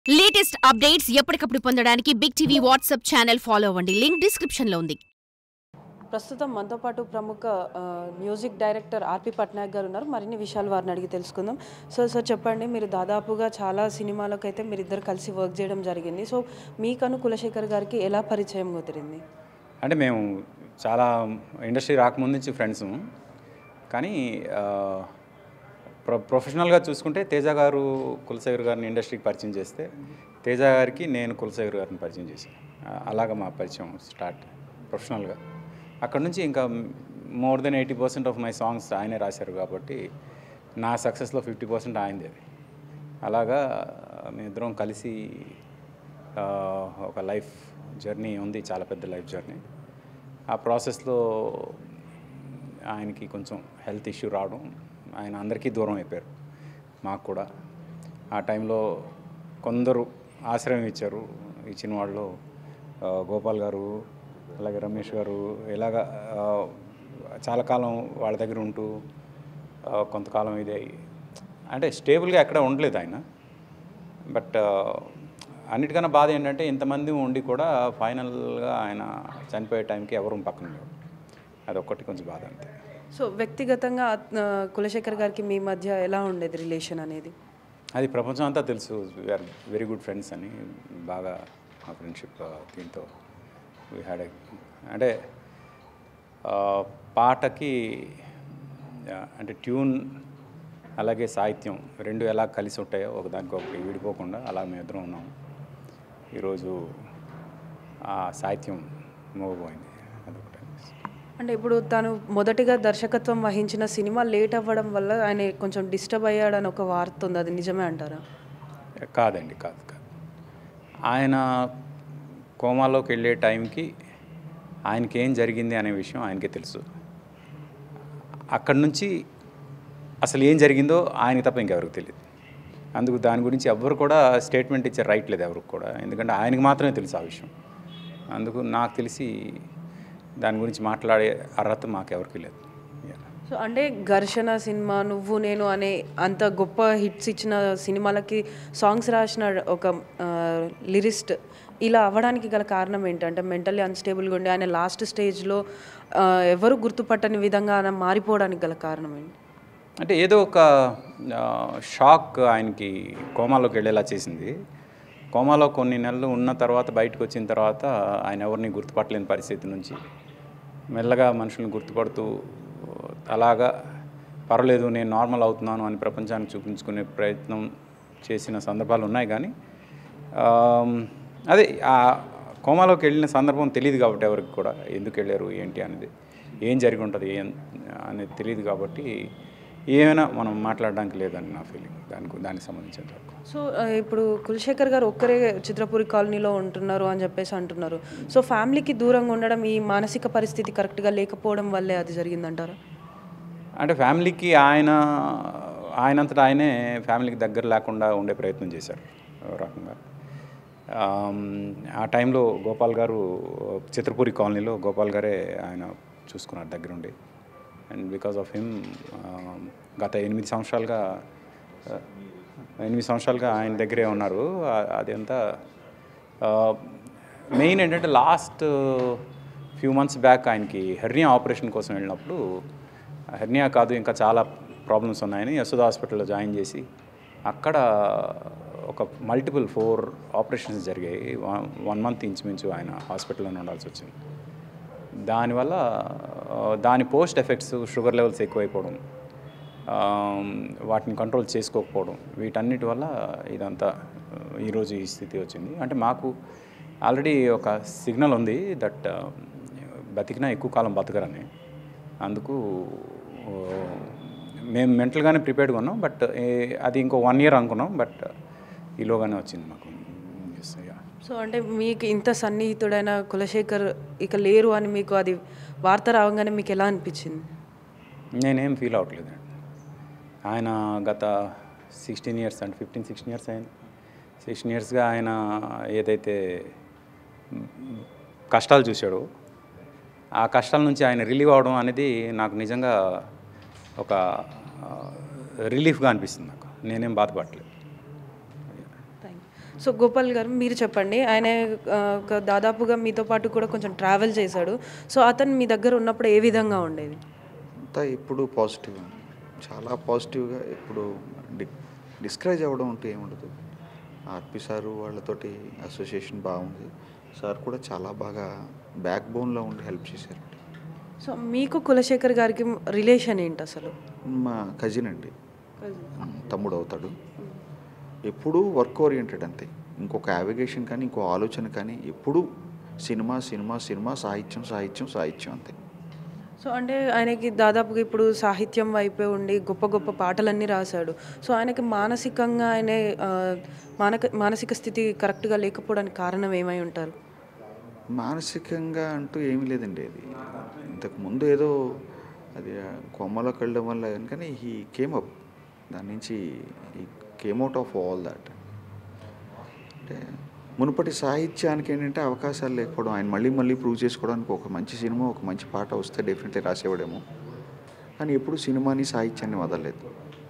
Latest updates ఎప్పటికప్పుడు పొందడానికి Big TV WhatsApp channel follow అవ్వండి లింక్ డిస్క్రిప్షన్ లో ఉంది ప్రస్తుతం మనతో పాటు ప్రముఖ ఆ, మ్యూజిక్ డైరెక్టర్ ఆర్పి పట్నాయక్ గారు ఉన్నారు మరిన్ని విషయాలు వారిని అడిగి తెలుసుకుందాం సో సార్ చెప్పండి మీరు దాదాపుగా చాలా సినిమాలకు అయితే మీరు ఇద్దరు కలిసి వర్క్ చేయడం జరిగింది సో మీకను కులశేఖర్ గారికి ఎలా పరిచయం కుదిరింది అంటే మేము చాలా ఇండస్ట్రీ రాకముందు నుంచి ఫ్రెండ్స్ కానీ ఆ, ప్రొ ప్రొఫెషనల్గా చూసుకుంటే తేజ గారు కులశేఖర్ గారిని ఇండస్ట్రీకి పరిచయం చేస్తే తేజ గారికి నేను కులశేఖర్ గారిని పరిచయం చేశాను ఆ, అలాగ మా పరిచయం స్టార్ట్ ప్రొఫెషనల్గా అక్కడ నుంచి ఇంకా more than eighty percent of my songs ఆయనే రాశారు కాబట్టి నా సక్సెస్లో ఫిఫ్టీ పర్సెంట్ ఆయనదే అలాగా మేమిద్దరం కలిసి ఆ, ఒక లైఫ్ జర్నీ ఉంది చాలా పెద్ద లైఫ్ జర్నీ ఆ ప్రాసెస్లో ఆయనకి కొంచెం హెల్త్ ఇష్యూ రావడం ఆయన అందరికీ దూరం అయిపోయారు మాకు కూడా ఆ టైంలో కొందరు ఆశ్రయం ఇచ్చారు ఇచ్చిన వాళ్ళు ఆ, గోపాల్ గారు అలాగే రమేష్ గారు ఇలాగ ఆ, చాలా కాలం వాళ్ళ దగ్గర ఉంటూ ఆ, కొంతకాలం ఇదే అంటే స్టేబుల్గా ఎక్కడ ఉండలేదు ఆయన బట్ అన్నిటికన్నా బాధ ఏంటంటే ఇంతమంది ఉండి కూడా ఫైనల్గా ఆయన చనిపోయే టైంకి ఎవరు పక్కన లేరు అదొక్కటి కొంచెం బాధ అంతే సో వ్యక్తిగతంగా ఆ, కులశేఖర్ గారికి మీ మధ్య ఎలా ఉండేది రిలేషన్ అనేది అది ప్రపంచం అంతా తెలుసు వీఆర్ వెరీ గుడ్ ఫ్రెండ్స్ అని బాగా మా ఫ్రెండ్షిప్ దీంతో వీ హ్యాడ్ అంటే ఆ, పాటకి ఆ, అంటే ట్యూన్ అలాగే సాహిత్యం రెండు ఎలా కలిసి ఉంటాయో ఒకదానికి ఒకటి విడిపోకుండా అలా మేము ఇద్దరం ఉన్నాం ఈరోజు ఆ సాహిత్యం మోగిపోయింది అదొకటి అంటే ఇప్పుడు తను మొదటిగా దర్శకత్వం వహించిన సినిమా లేట్ అవ్వడం వల్ల ఆయన కొంచెం డిస్టర్బ్ అయ్యాడని ఒక వార్త ఉంది అది నిజమే అంటారా కాదండి కాదు కాదు ఆయన కోమాలోకి వెళ్ళే టైంకి ఆయనకి ఏం జరిగింది అనే విషయం ఆయనకే తెలుసు అక్కడి నుంచి అసలు ఏం జరిగిందో ఆయనకి తప్ప ఇంకెవరికి తెలియదు అందుకు దాని గురించి ఎవ్వరు కూడా స్టేట్మెంట్ ఇచ్చే రైట్ లేదు ఎవరికి కూడా ఎందుకంటే ఆయనకి మాత్రమే తెలుసు ఆ విషయం అందుకు నాకు తెలిసి దాని గురించి మాట్లాడే అర్హత మాకెవరికి లేదు Yeah. సో అంటే ఘర్షణ సినిమా నువ్వు నేను అనే అంత గొప్ప హిట్స్ ఇచ్చిన సినిమాలకి సాంగ్స్ రాసిన ఒక లిరిస్ట్ ఇలా అవ్వడానికి గల కారణం ఏంటంటే మెంటల్లీ అన్స్టేబుల్గా ఉండి ఆయన లాస్ట్ స్టేజ్లో ఎవరు గుర్తుపట్టని విధంగా ఆయన మారిపోవడానికి గల కారణం ఏంటి అంటే ఏదో ఒక ఆ, షాక్ ఆయనకి కోమాలోకి వెళ్ళేలా చేసింది కోమాలో కొన్ని నెలలు ఉన్న తర్వాత బయటకు వచ్చిన తర్వాత ఆయన ఎవరిని గుర్తుపట్టలేని పరిస్థితి నుంచి మెల్లగా మనుషుల్ని గుర్తుపడుతూ అలాగా పర్వాలేదు నేను నార్మల్ అవుతున్నాను అని ప్రపంచానికి చూపించుకునే ప్రయత్నం చేసిన సందర్భాలు ఉన్నాయి కానీ ఆమ్, అదే ఆ కోమాలోకి వెళ్ళిన సందర్భం తెలియదు కాబట్టి ఎవరికి కూడా ఎందుకు వెళ్ళారు ఏంటి అనేది ఏం జరిగి ఉంటుంది ఏం అనేది తెలియదు కాబట్టి ఏమైనా మనం మాట్లాడడానికి లేదని నా ఫీలింగ్ దానికి దానికి సంబంధించినంత వరకు సో ఆ, ఇప్పుడు కులశేఖర్ గారు ఒక్కరే చిత్రపూరి కాలనీలో ఉంటున్నారు అని చెప్పేసి అంటున్నారు సో ఫ్యామిలీకి దూరంగా ఉండడం ఈ మానసిక పరిస్థితి కరెక్ట్గా లేకపోవడం వల్లే అది జరిగిందంటారా అంటే ఫ్యామిలీకి ఆయన ఆయనంతటా ఆయనే ఫ్యామిలీకి దగ్గర లేకుండా ఉండే ప్రయత్నం చేశారు ఓ రకంగా ఆమ్, ఆ టైంలో గోపాల్ గారు చిత్రపూరి కాలనీలో గోపాల్ గారే ఆయన చూసుకున్నారు దగ్గరుండి అండ్ బికాస్ ఆఫ్ హిమ్ గత ఎనిమిది సంవత్సరాలుగా ఆ, ఎనిమిది సంవత్సరాలుగా ఆయన దగ్గరే ఉన్నారు ఆ- అదంతా మెయిన్ ఏంటంటే లాస్ట్ ఫ్యూ మంత్స్ బ్యాక్ ఆయనకి హెర్నియా ఆపరేషన్ కోసం వెళ్ళినప్పుడు హెర్నియా కాదు ఇంకా చాలా ప్రాబ్లమ్స్ ఉన్నాయని యశోద హాస్పిటల్లో జాయిన్ చేసి అక్కడ ఒక మల్టిపుల్ ఫోర్ ఆపరేషన్స్ జరిగాయి వన్ మంత్ ఇంచుమించు ఆయన హాస్పిటల్లోనే ఉండాల్సి వచ్చింది దానివల్ల ఆ, దాని పోస్ట్ ఎఫెక్ట్స్ షుగర్ లెవెల్స్ ఎక్కువైపోవడం ఆ, వాటిని కంట్రోల్ చేసుకోకపోవడం వీటన్నిటి వల్ల ఇదంతా ఆ, ఈరోజు ఈ స్థితి వచ్చింది అంటే మాకు ఆల్రెడీ ఒక సిగ్నల్ ఉంది దట్ బతికినా ఎక్కువ కాలం బతకరని అందుకు ఆ, మేము మెంటల్గానే ప్రిపేర్డ్గా ఉన్నాం బట్ అది ఇంకో వన్ ఇయర్ అనుకున్నాం బట్ ఈలోగానే వచ్చింది మాకు Yes, yeah. సో అంటే మీకు ఇంత సన్నిహితుడైన కులశేఖర్ ఇక లేరు అని మీకు అది వార్త రావగానే మీకు ఎలా అనిపించింది నేనేం ఫీల్ అవ్వట్లేదు ఆయన గత సిక్స్టీన్ ఇయర్స్ అంటే ఫిఫ్టీన్ సిక్స్టీన్ ఇయర్స్ అయింది సిక్స్టీన్ ఇయర్స్గా ఆయన ఏదైతే మ్, కష్టాలు చూశాడో ఆ కష్టాల నుంచి ఆయన రిలీవ్ అవడం అనేది నాకు నిజంగా ఒక రిలీఫ్గా అనిపిస్తుంది నాకు నేనేం బాధపడట్లేదు థ్యాంక్ సో గోపాల్ గారు మీరు చెప్పండి ఆయన ఆ, ఒక దాదాపుగా మీతో పాటు కూడా కొంచెం ట్రావెల్ చేశాడు సో అతను మీ దగ్గర ఉన్నప్పుడు ఏ విధంగా ఉండేది అంతా ఎప్పుడు పాజిటివ్ చాలా పాజిటివ్గా ఎప్పుడు డి డిస్కరేజ్ అవ్వడం అంటూ ఏముండదు ఆర్పి సారు వాళ్ళతోటి అసోసియేషన్ బాగుంది సార్ కూడా చాలా బాగా బ్యాక్ బోన్లో ఉండి హెల్ప్ చేశారు సో మీకు కులశేఖర్ గారికి రిలేషన్ ఏంటి అసలు మా కజిన్ అండి తమ్ముడు అవుతాడు ఎప్పుడూ వర్క్ ఓరియంటెడ్ అంతే ఇంకొక యావిగేషన్ కానీ ఇంకో ఆలోచన కానీ ఎప్పుడూ సినిమా సినిమా సినిమా సాహిత్యం సాహిత్యం సాహిత్యం అంతే సో అంటే ఆయనకి దాదాపుగా ఇప్పుడు సాహిత్యం వైపే ఉండి గొప్ప గొప్ప పాటలన్నీ రాశాడు సో ఆయనకి మానసికంగా ఆయన ఆ, మానక మానసిక స్థితి కరెక్ట్గా లేకపోవడానికి కారణం ఏమై ఉంటారు మానసికంగా అంటూ ఏమీ లేదండి అది ఇంతకు ముందు ఏదో అది ఆ కొమ్మలోకి వెళ్ళడం వల్ల కానీ హీ కేమ్ అప్ దాని నుంచి ఈ came out of all that అంటే మునుపటి సాహిత్యానికి ఏంటంటే అవకాశాలు లేకపోవడం ఆయన మళ్ళీ మళ్ళీ ప్రూవ్ చేసుకోవడానికి ఒక మంచి సినిమా ఒక మంచి పాట వస్తే డెఫినెట్లీ రాసేవాడేమో కానీ ఎప్పుడు సినిమాని సాహిత్యాన్ని వదలలేదు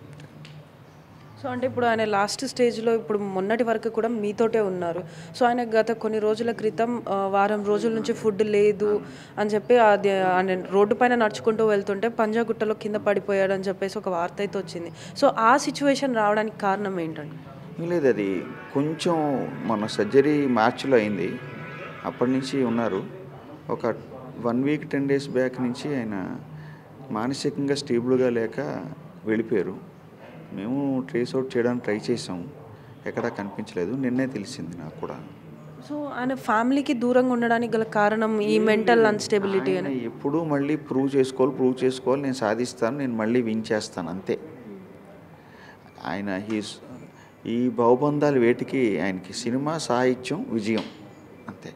సో అంటే ఇప్పుడు ఆయన లాస్ట్ స్టేజ్లో ఇప్పుడు మొన్నటి వరకు కూడా మీతోటే ఉన్నారు సో ఆయన గత కొన్ని రోజుల క్రితం ఆ, వారం రోజుల నుంచి ఫుడ్ లేదు అని చెప్పి అది ఆయన రోడ్డు పైన నడుచుకుంటూ వెళ్తుంటే పంజాగుట్టలో కింద పడిపోయాడు అని చెప్పేసి ఒక వార్త అయితే వచ్చింది సో ఆ సిచ్యువేషన్ రావడానికి కారణం ఏంటండి ఏం లేదు అది కొంచెం మన సర్జరీ మార్చిలో అయింది అప్పటి నుంచి ఉన్నారు ఒక one week ten days back నుంచి ఆయన మానసికంగా స్టేబుల్గా లేక వెళ్ళిపోయారు మేము ట్రేస్ అవుట్ చేయడానికి ట్రై చేసాం ఎక్కడా కనిపించలేదు నిన్నే తెలిసింది నాకు కూడా సో ఆయన ఫ్యామిలీకి దూరంగా ఉండడానికి గల కారణం ఈ మెంటల్ అన్స్టెబిలిటీ ఆయన ఎప్పుడూ మళ్ళీ ప్రూవ్ చేసుకోవాలి ప్రూవ్ చేసుకోవాలి నేను సాధిస్తాను నేను మళ్ళీ విన్ చేస్తాను అంతే ఆయన హీస్ ఈ బహుబంధాలు వేటికి ఆయనకి సినిమా సాహిత్యం విజయం అంతే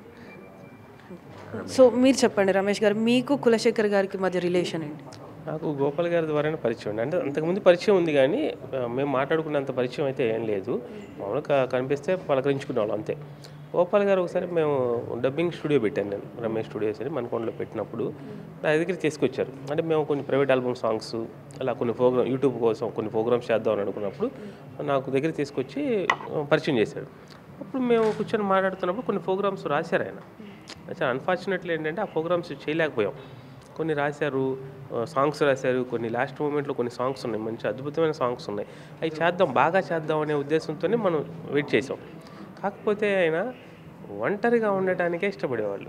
సో మీరు చెప్పండి రమేష్ గారు మీకు కులశేఖర్ గారికి మధ్య రిలేషన్ ఏంటి నాకు గోపాల్ గారి ద్వారానే పరిచయం ఉండే అంటే అంతకుముందు పరిచయం ఉంది కానీ ఆ, మేము మాట్లాడుకున్నంత పరిచయం అయితే ఏం లేదు మామూలుగా కనిపిస్తే పలకరించుకునే వాళ్ళం అంతే గోపాల్ గారు ఒకసారి మేము డబ్బింగ్ స్టూడియో పెట్టాను నేను రమేష్ స్టూడియోస్ అని మనకొండలో పెట్టినప్పుడు నా దగ్గరికి తీసుకొచ్చారు అంటే మేము కొన్ని ప్రైవేట్ ఆల్బమ్ సాంగ్స్ అలా కొన్ని ప్రోగ్రామ్ యూట్యూబ్ కోసం కొన్ని ప్రోగ్రామ్స్ చేద్దామని అనుకున్నప్పుడు నాకు దగ్గర తీసుకొచ్చి ఆ, పరిచయం చేశాడు అప్పుడు మేము కూర్చొని మాట్లాడుతున్నప్పుడు కొన్ని ప్రోగ్రామ్స్ రాశారు ఆయన చాలా అన్ఫార్చునేట్లీ ఏంటంటే ఆ ప్రోగ్రామ్స్ చేయలేకపోయాం కొన్ని రాశారు సాంగ్స్ రాశారు కొన్ని లాస్ట్ మూమెంట్లో కొన్ని సాంగ్స్ ఉన్నాయి మంచి అద్భుతమైన సాంగ్స్ ఉన్నాయి అవి చేద్దాం బాగా చేద్దాం అనే ఉద్దేశంతోనే మనం వెయిట్ చేసాం కాకపోతే ఆయన ఒంటరిగా ఉండటానికే ఇష్టపడేవాళ్ళు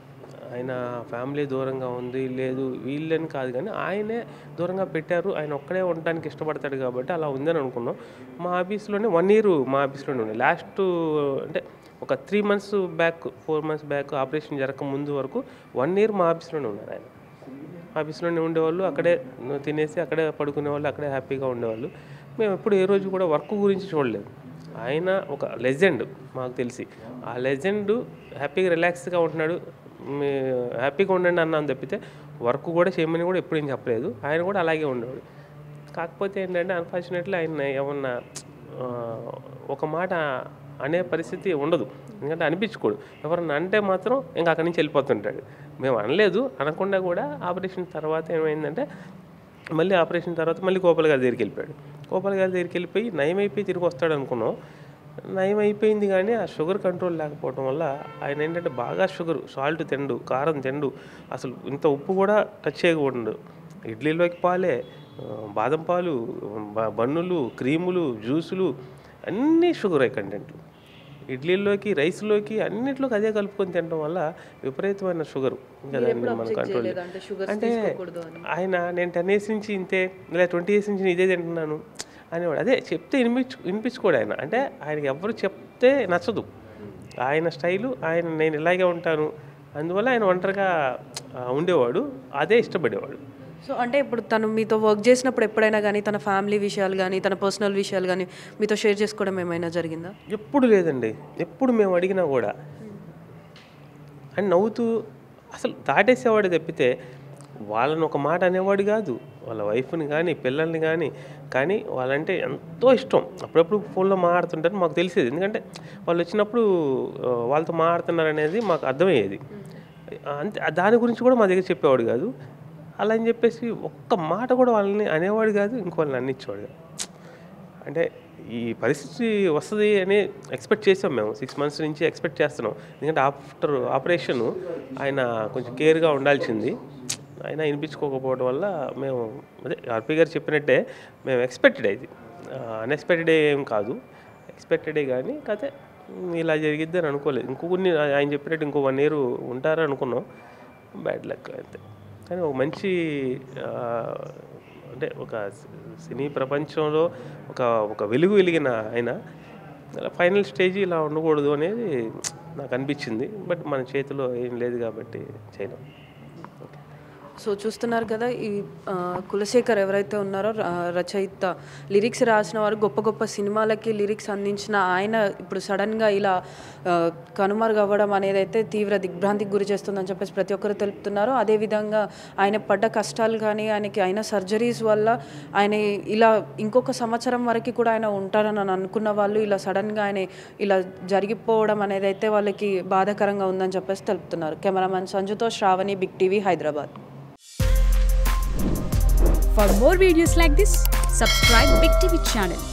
ఆయన ఫ్యామిలీ దూరంగా ఉంది లేదు వీళ్ళని కాదు కానీ ఆయనే దూరంగా పెట్టారు ఆయన ఒక్కడే ఉండడానికి ఇష్టపడతాడు కాబట్టి అలా ఉందని అనుకున్నాం మా ఆఫీస్లోనే వన్ ఇయర్ మా ఆఫీస్లోనే ఉంది లాస్ట్ అంటే ఒక three months back four months back operation జరగక ముందు వరకు వన్ ఇయర్ మా ఆఫీస్లోనే ఉన్నారు ఆయన ఆఫీస్లోనే ఉండేవాళ్ళు అక్కడే తినేసి అక్కడే పడుకునేవాళ్ళు అక్కడే హ్యాపీగా ఉండేవాళ్ళు మేము ఎప్పుడు ఏ రోజు కూడా వర్క్ గురించి చూడలేదు ఆయన ఒక లెజెండ్ మాకు తెలిసి ఆ లెజెండ్ హ్యాపీగా రిలాక్స్గా ఉంటున్నాడు మీ హ్యాపీగా ఉండండి అన్నాను తప్పితే వర్క్ కూడా చేయమని కూడా ఎప్పుడు ఏం చెప్పలేదు ఆయన కూడా అలాగే ఉండేవాడు కాకపోతే ఏంటంటే అన్ఫార్చునేట్లీ ఆయన ఏమన్నా ఆ, ఒక మాట అనే పరిస్థితి ఉండదు ఎందుకంటే అనిపించుకోడు ఎవరన్నా అంటే మాత్రం ఇంకా అక్కడి నుంచి వెళ్ళిపోతుంటాడు మేము అనలేదు అనకుండా కూడా ఆపరేషన్ తర్వాత ఏమైందంటే మళ్ళీ ఆపరేషన్ తర్వాత మళ్ళీ గోపాల్ గారి దగ్గరికి వెళ్ళిపోయాడు గోపాల్ గారి దగ్గరికి వెళ్ళిపోయి నయం అయిపోయి తిరిగి వస్తాడు అనుకున్నాం నయం అయిపోయింది కానీ ఆ షుగర్ కంట్రోల్ లేకపోవడం వల్ల ఆయన ఏంటంటే బాగా షుగర్ సాల్ట్ తిండు కారం తిండు అసలు ఇంత ఉప్పు కూడా టచ్ చేయకూడదు ఇడ్లీలోకి పాలే ఆ, బాదం పాలు బ- బన్నులు క్రీములు జ్యూసులు అన్నీ షుగర్ కంటెంట్లు ఇడ్లీలోకి రైస్లోకి అన్నిట్లోకి అదే కలుపుకొని తినడం వల్ల విపరీతమైన షుగర్ ఇంకా దాన్ని మనం కంట్రోల్ అంటే sugar అంటే ఆయన నేను టెన్ ఇయర్స్ నుంచి ఇంతే లేదా ట్వంటీ ఇయర్స్ నుంచి నేను ఇదే తింటున్నాను అనేవాడు అదే చెప్తే వినిపించు వినిపించుకోడు ఆయన అంటే ఆయనకి ఎవరు చెప్తే నచ్చదు ఆయన స్టైలు ఆయన నేను ఇలాగే ఉంటాను అందువల్ల ఆయన ఒంటరిగా ఆ, ఉండేవాడు అదే ఇష్టపడేవాడు సో అంటే ఇప్పుడు తను మీతో వర్క్ చేసినప్పుడు ఎప్పుడైనా కానీ తన ఫ్యామిలీ విషయాలు కానీ తన పర్సనల్ విషయాలు కానీ మీతో షేర్ చేసుకోవడం ఏమైనా జరిగిందా ఎప్పుడు లేదండి ఎప్పుడు మేము అడిగినా కూడా అని నవ్వుతూ అసలు దాటేసేవాడు తప్పితే వాళ్ళని ఒక మాట అనేవాడు కాదు వాళ్ళ వైఫ్ని కానీ పిల్లల్ని కానీ కానీ వాళ్ళంటే ఎంతో ఇష్టం అప్పుడప్పుడు ఫోన్లో మాట్లాడుతుంటారు మాకు తెలిసేది ఎందుకంటే వాళ్ళు వచ్చినప్పుడు ఆ, వాళ్ళతో మాట్లాడుతున్నారు అనేది మాకు అర్థమయ్యేది అంతే దాని గురించి కూడా మా దగ్గర చెప్పేవాడు కాదు అలా అని చెప్పేసి ఒక్క మాట కూడా వాళ్ళని అనేవాడు కాదు ఇంకో వాళ్ళని అన్నిచ్చేవాడు కాదు అంటే ఈ పరిస్థితి వస్తుంది అని ఎక్స్పెక్ట్ చేసాం మేము సిక్స్ మంత్స్ నుంచి ఎక్స్పెక్ట్ చేస్తున్నాం ఎందుకంటే ఆఫ్టర్ ఆపరేషన్ ఆయన కొంచెం కేర్గా ఉండాల్సింది ఆయన వినిపించుకోకపోవడం వల్ల మేము అదే ఆర్పి గారు చెప్పినట్టే మేము ఎక్స్పెక్టెడ్ ఇది అన్ఎక్స్పెక్టెడ్ ఏం కాదు ఎక్స్పెక్టెడే కానీ కదే ఇలా జరిగిద్ది అని అనుకోలేదు ఇంకో కొన్ని ఆయన చెప్పినట్టు ఇంకో వన్ ఇయర్ ఉంటారని అనుకున్నాం బ్యాడ్ లక్ అంతే కానీ ఒక మంచి ఆ, అంటే ఒక సినీ ప్రపంచంలో ఒక ఒక వెలుగు వెలిగిన ఆయన ఫైనల్ స్టేజ్ ఇలా ఉండకూడదు అనేది నాకు అనిపించింది బట్ మన చేతిలో ఏం లేదు కాబట్టి చేయలేం సో చూస్తున్నారు కదా ఈ ఆ, కులశేఖర్ ఎవరైతే ఉన్నారో ర- రచయిత లిరిక్స్ రాసిన వారు గొప్ప గొప్ప సినిమాలకి లిరిక్స్ అందించిన ఆయన ఇప్పుడు సడన్గా ఇలా ఆ, కనుమరుగవ్వడం అనేది అయితే తీవ్ర దిగ్భ్రాంతికి గురి చేస్తుందని చెప్పేసి ప్రతి ఒక్కరు తెలుపుతున్నారు అదేవిధంగా ఆయన పడ్డ కష్టాలు కానీ ఆయనకి అయిన సర్జరీస్ వల్ల ఆయన ఇలా ఇంకొక సంవత్సరం వరకు కూడా ఆయన ఉంటారని అని అనుకున్న వాళ్ళు ఇలా సడన్గా ఆయన ఇలా జరిగిపోవడం అనేది అయితే వాళ్ళకి బాధాకరంగా ఉందని చెప్పేసి తెలుపుతున్నారు కెమెరామెన్ సంజుతో Shravani Big TV Hyderabad For more videos like this, subscribe Big TV channel